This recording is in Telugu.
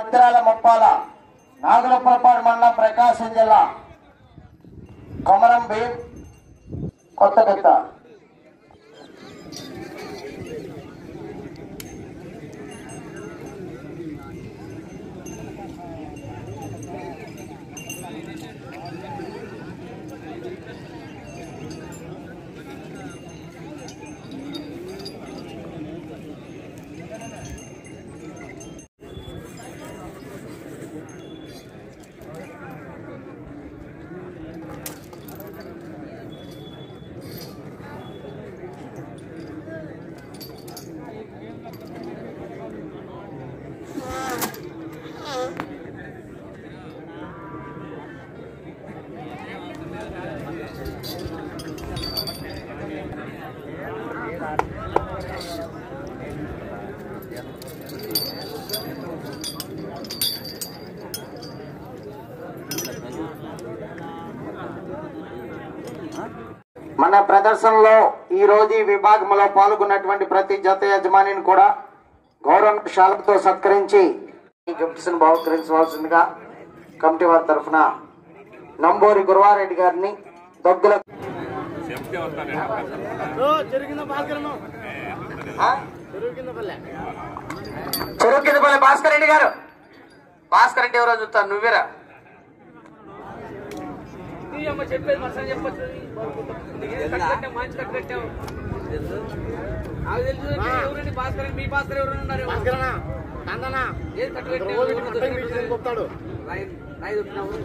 ఉత్తరాల ముప్పాల నాగులపురపాడు మండలం ప్రకాశం జిల్లా కొమరం భీం కొత్త కొత్త మన ప్రదర్శనలో ఈ రోజు ఈ విభాగంలో పాల్గొన్నటువంటి ప్రతి జత యజమానిని కూడా గౌరవ శాలతో సత్కరించి ఈ గిఫ్ట్స్ ను బహుకరించవలసిందిగా కమిటీ వారి తరఫున నంబూరి గురువారెడ్డి గారిని దొగ్గుల ఆ? చెరువు కింద పల్లె భాస్కర్ రెడ్డి గారు భాస్కర్ రెడ్డి ఎవరో చూస్తారు నువ్వేరా అమ్మ చెప్పేది మసాలా చెప్పచ్చు కట్టకట్టావు మంచి కట్టకట్టావు నాకు తెలుసు ఎవరండి భాస్కర్ మీ భాస్కర్ ఎవరు ఉన్నారు ఏది కట్టకట్టావు రాయి రాయి దొరికినావు